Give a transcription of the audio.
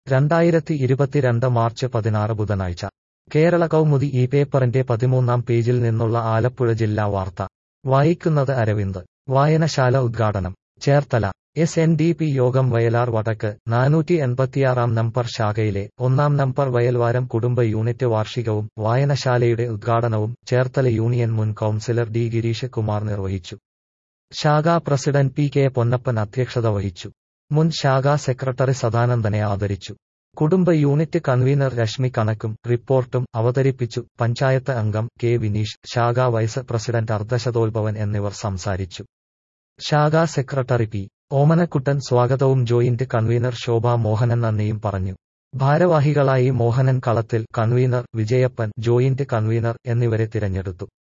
രണ്ടായിരത്തി ഇരുപത്തിരണ്ട് മാർച്ച് പതിനാറ് ബുധനാഴ്ച കേരള കൗമുദി ഈ പേപ്പറിന്റെ പതിമൂന്നാം പേജിൽ നിന്നുള്ള ആലപ്പുഴ ജില്ലാ വാർത്ത വായിക്കുന്നത് അരവിന്ദ് വായനശാല ഉദ്ഘാടനം Cherthala S N D P യോഗം വയലാർ വടക്ക് നാനൂറ്റി എൺപത്തിയാറാം നമ്പർ ശാഖയിലെ ഒന്നാം നമ്പർ വയൽവാരം കുടുംബ യൂണിറ്റ് വാർഷികവും വായനശാലയുടെ ഉദ്ഘാടനവും ചേർത്തല യൂണിയൻ മുൻ കൌൺസിലർ ഡി ഗിരീഷ് കുമാർ നിർവഹിച്ചു ശാഖാ പ്രസിഡന്റ് പി കെ പൊന്നപ്പൻ അധ്യക്ഷത വഹിച്ചു മുൻ ശാഖാ സെക്രട്ടറി സദാനന്ദനെ ആദരിച്ചു കുടുംബ യൂണിറ്റ് കൺവീനർ രശ്മി കണക്കും റിപ്പോർട്ടും അവതരിപ്പിച്ചു പഞ്ചായത്ത് അംഗം കെ വിനീഷ് ശാഖാ വൈസ് പ്രസിഡന്റ് അർദ്ധശതോത്ഭവൻ എന്നിവർ സംസാരിച്ചു ശാഖാ സെക്രട്ടറി പി ഓമനക്കുട്ടൻ സ്വാഗതവും ജോയിന്റ് കൺവീനർ ശോഭ മോഹനൻ നന്ദിയും പറഞ്ഞു ഭാരവാഹികളായി മോഹനൻ കളത്തിൽ കൺവീനർ വിജയപ്പൻ ജോയിന്റ് കൺവീനർ എന്നിവരെ തിരഞ്ഞെടുത്തു